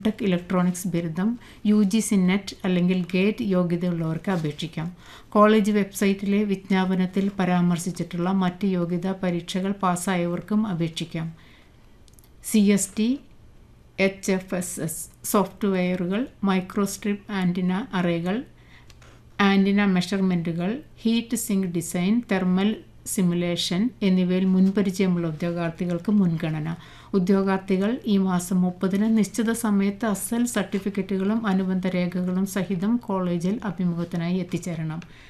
tech electronics ബിരുദം U G C NET അല്ലെങ്കിൽ GATE യോഗ്യതയുള്ളവർക്ക് അപേക്ഷിക്കാം കോളേജ് വെബ്സൈറ്റിലെ വിജ്ഞാപനത്തിൽ പരാമർശിച്ചിട്ടുള്ള മറ്റ് യോഗ്യതാ പരീക്ഷകൾ പാസ്സായവർക്കും അപേക്ഷിക്കാം C S T H F S S സോഫ്റ്റ്വെയറുകൾ മൈക്രോസ്ട്രിപ്പ് ആൻറ്റിന അറേകൾ ആൻറ്റിന മെഷർമെൻറ്റുകൾ heat sink design thermal simulation എന്നിവയിൽ മുൻപരിചയമുള്ള ഉദ്യോഗാർത്ഥികൾക്ക് മുൻഗണന ഉദ്യോഗാർത്ഥികൾ ഈ മാസം മുപ്പതിന് നിശ്ചിത സമയത്ത് അസൽ സർട്ടിഫിക്കറ്റുകളും അനുബന്ധ രേഖകളും സഹിതം കോളേജിൽ അഭിമുഖത്തിനായി എത്തിച്ചേരണം